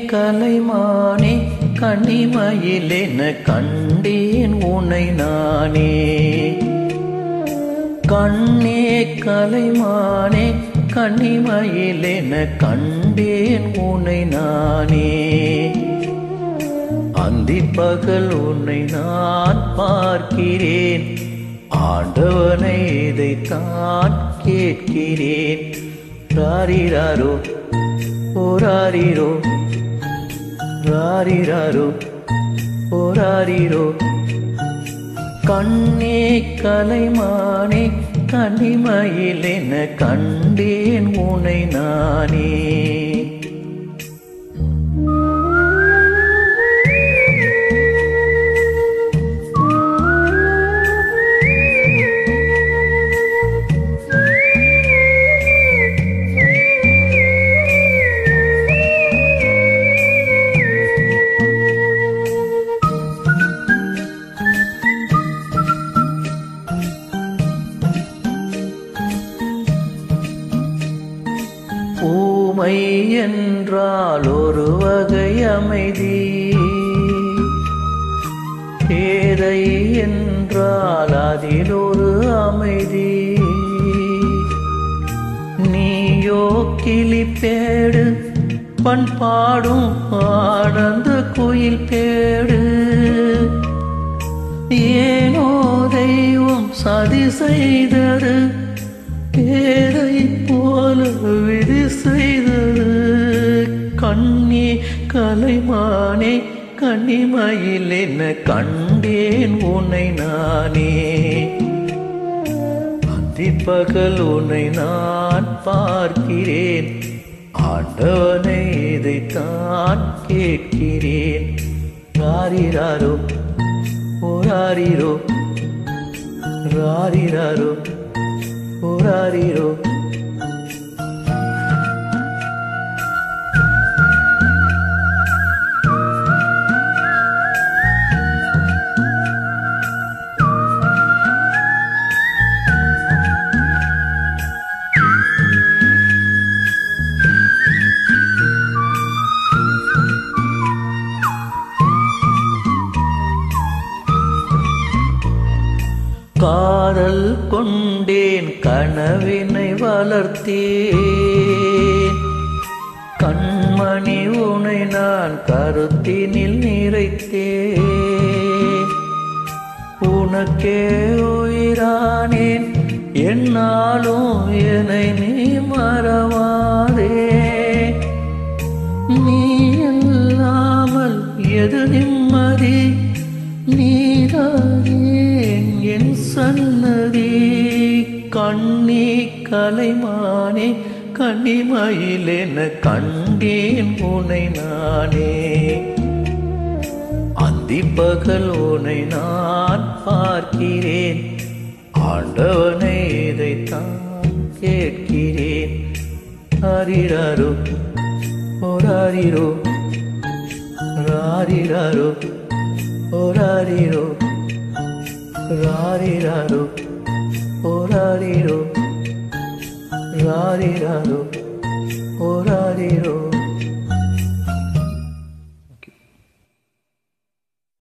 கலைமானே கனிமயிலென கண்டேன் உனை நானே கண்ணே கலைமானே கனிமயிலென கண்டேன் உனை நானே அந்தி பகல் உன்னை நான் பார்க்கிறேன் ஆண்டவனை இதைத்தான் கேட்கிறேன் ராரிராரோ ஓராரிரோ ராரிராரோ ஓராரிரோ கண்ணே கலைமானே கனிமயிலென கண்டேன் உனை நானே ஊமை என்றால் ஒரு வகை அமைதி பேதை என்றால் அதில் ஒரு அமைதி நீயோ கிளிப்பேடு பண்பாடும் ஆனந்த குயில் பேடு ஏனோ தெய்வம் சதி செய்தது பேரை போல விதி செய்தது கண்ணே கலைமானே கனிமயில் என்ன கண்டேன் உன்னை நானே அதிப்பகல் உன்னை நான் பார்க்கிறேன் ஆண்டவனை இதைத்தான் கேட்கிறேன் ராரிராரோ ஓராரிரோ ராரிராரோ ஓராரிரோ காதல் கொண்டேன் கனவினை வளர்த்தேன் கண்மணி உனை நான் கருத்தினில் நிறைத்தேன் உனக்கே உயிரானேன் என்னாலும் என்னை நீ மறவாதே நீ இல்லாமல் எது நிம்மதி நீதானே என் சன்னதி கண்ணி கலைமானே கண்ணிமயிலென கண்டேன் உனை நானே அந்தி பகல் உனை நான் பார்க்கிறேன் ஆண்டவனை இதைத்தான் கேட்கிறேன் ஹரிராரோ ஓராரிரோ ராரிராரோ ஓராரிரோ ராரிராரோ ஓராரிரோ ராரிராரோ ஓராரிரோ